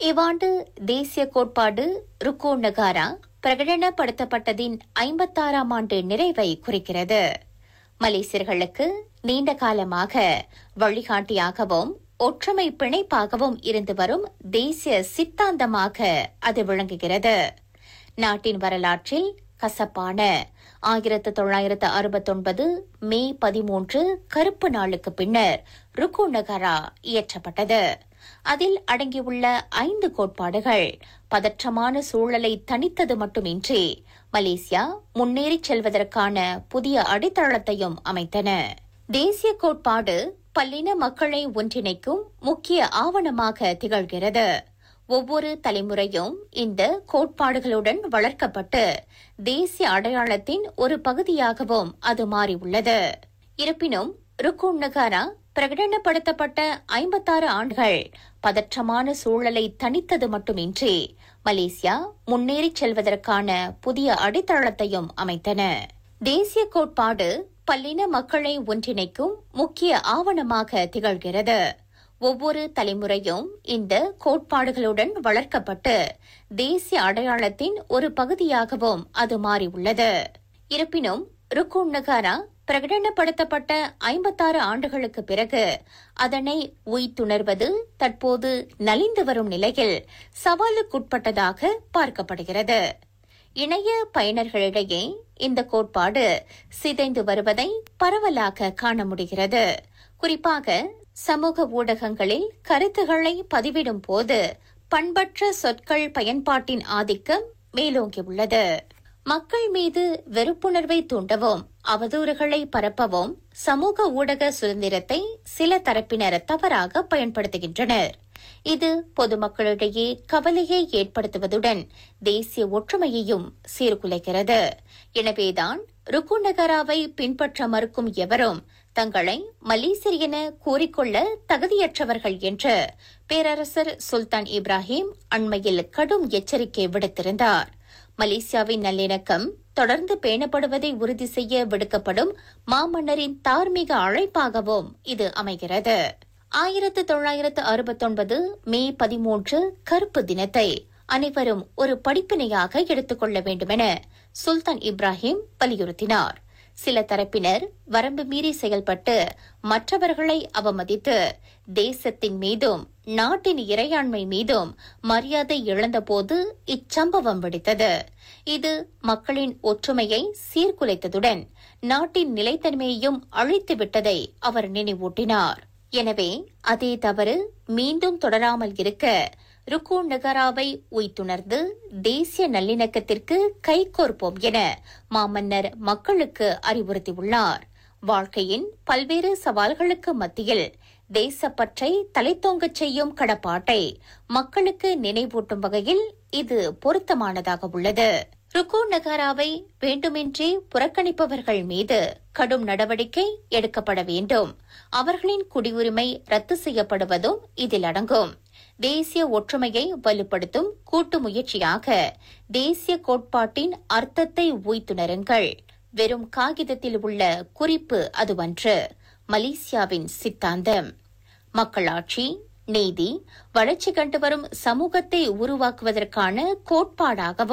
இவ்வாண்டு தேசிய கோட்பாடு ருக்கோ நகாரா பிரகடனப்படுத்தப்பட்டதின் ஐம்பத்தாறாம் ஆண்டு நிறைவை குறிக்கிறது மலேசியர்களுக்கு நீண்ட காலமாக வழிகாட்டியாகவும் ஒற்றுமை பிணைப்பாகவும் இருந்து வரும் தேசிய சித்தாந்தமாக அது விளங்குகிறது நாட்டின் வரலாற்றில் கசப்பான ஆயிரத்து தொள்ளாயிரத்து அறுபத்தொன்பது மே பதிமூன்று கருப்பு நாளுக்கு பின்னர் ருக்கு நகரா இயற்றப்பட்டது அதில் அடங்கியுள்ள ஐந்து கோட்பாடுகள் பதற்றமான சூழலை தணித்தது மட்டுமின்றி மலேசியா முன்னேறிச் செல்வதற்கான புதிய அடித்தளத்தையும் அமைத்தன தேசிய கோட்பாடு பல்லின மக்களை ஒன்றிணைக்கும் முக்கிய ஆவணமாக திகழ்கிறது ஒவ்வொரு தலைமுறையும் இந்த கோட்பாடுகளுடன் வளர்க்கப்பட்டு தேசிய அடையாளத்தின் ஒரு பகுதியாகவும் அது மாறியுள்ளது இருப்பினும் ருக்குன் நகாரா பிரகடனப்படுத்தப்பட்ட ஐம்பத்தாறு ஆண்டுகள் பதற்றமான சூழலை தணித்தது மட்டுமின்றி மலேசியா முன்னேறிச் செல்வதற்கான புதிய அடித்தளத்தையும் அமைத்தன தேசிய கோட்பாடு பல்லின மக்களை ஒன்றிணைக்கும் முக்கிய ஆவணமாக திகழ்கிறது ஒவ்வொரு தலைமுறையும் இந்த கோட்பாடுகளுடன் வளர்க்கப்பட்டு தேசிய அடையாளத்தின் ஒரு பகுதியாகவும் அது மாறியுள்ளது இருப்பினும் ருக்குன் நகாரா பிரகடனப்படுத்தப்பட்ட ஐம்பத்தாறு ஆண்டுகளுக்கு பிறகு அதனை உய்த்துணர்வது தற்போது நலிந்து வரும் நிலையில் சவாலுக்குட்பட்டதாக பார்க்கப்படுகிறது இணைய பயனர்களிடையே இந்த கோட்பாடு சிதைந்து வருவதை பரவலாக காண முடிகிறது குறிப்பாக சமூக ஊடகங்களில் கருத்துக்களை பதிவிடும் போது பண்பற்ற சொற்கள் பயன்பாட்டின் ஆதிக்கம் மேலோங்கியுள்ளது மக்கள் மீது வெறுப்புணர்வை தூண்டவும் அவதூறுகளை பரப்பவும் சமூக ஊடக சுதந்திரத்தை சில தரப்பினர் தவறாக பயன்படுத்துகின்றனர் இது பொதுமக்களிடையே கவலையை ஏற்படுத்துவதுடன் தேசிய ஒற்றுமையையும் சீர்குலைக்கிறது எனவேதான் ருக்கு நகராவை பின்பற்ற மறுக்கும் எவரும் தங்களை மலேசியர் என கூறிக்கொள்ள தகுதியற்றவர்கள் என்று பேரரசர் சுல்தான் இப்ராஹிம் அண்மையில் கடும் எச்சரிக்கை விடுத்திருந்தார் மலேசியாவின் நல்லிணக்கம் தொடர்ந்து பேணப்படுவதை உறுதி செய்ய விடுக்கப்படும் மாமன்னரின் தார்மீக அழைப்பாகவும் இது அமைகிறது ஆயிரத்து தொள்ளாயிரத்து அறுபத்தொன்பது மே பதிமூன்று கருப்பு தினத்தை அனைவரும் ஒரு படிப்பினையாக எடுத்துக்கொள்ள வேண்டுமென சுல்தான் இப்ராஹிம் வலியுறுத்தினார் சில தரப்பினர் வரம்பு மீறி செயல்பட்டு மற்றவர்களை அவமதித்து தேசத்தின் மீதும் நாட்டின் இறையாண்மை மீதும் மரியாதை இழந்தபோது இச்சம்பவம் வெடித்தது இது மக்களின் ஒற்றுமையை சீர்குலைத்ததுடன் நாட்டின் நிலைத்தன்மையையும் அழித்து விட்டதை அவர் நினைவூட்டினார் எனவே அதே தவறு மீண்டும் தொடராமல் இருக்க ருக்கு நகராவை உய்த்துணர்ந்து தேசிய நல்லிணக்கத்திற்கு கைகோர்ப்போம் என மாமன்னர் மக்களுக்கு அறிவுறுத்தியுள்ளார் வாழ்க்கையின் பல்வேறு சவால்களுக்கு மத்தியில் தேசப்பற்றை தலைத்தோங்கச் செய்யும் கடப்பாட்டை மக்களுக்கு நினைவூட்டும் வகையில் இது பொருத்தமானதாக உள்ளது ருக்கு நகாராவை வேண்டுமென்றே புறக்கணிப்பவர்கள் மீது கடும் நடவடிக்கை எடுக்கப்பட வேண்டும் அவர்களின் குடியுரிமை ரத்து செய்யப்படுவதும் இதில் அடங்கும் தேசிய ஒற்றுமையை வலுப்படுத்தும் கூட்டு முயற்சியாக தேசிய கோட்பாட்டின் அர்த்தத்தை உய்த்துணருங்கள் வெறும் காகிதத்தில் உள்ள குறிப்பு அதுவன்று மலேசியாவின் சித்தாந்தம் மக்களாட்சி நீதி வளர்ச்சி கண்டு வரும் சமூகத்தை உருவாக்குவதற்கான கோட்பாடாகவும்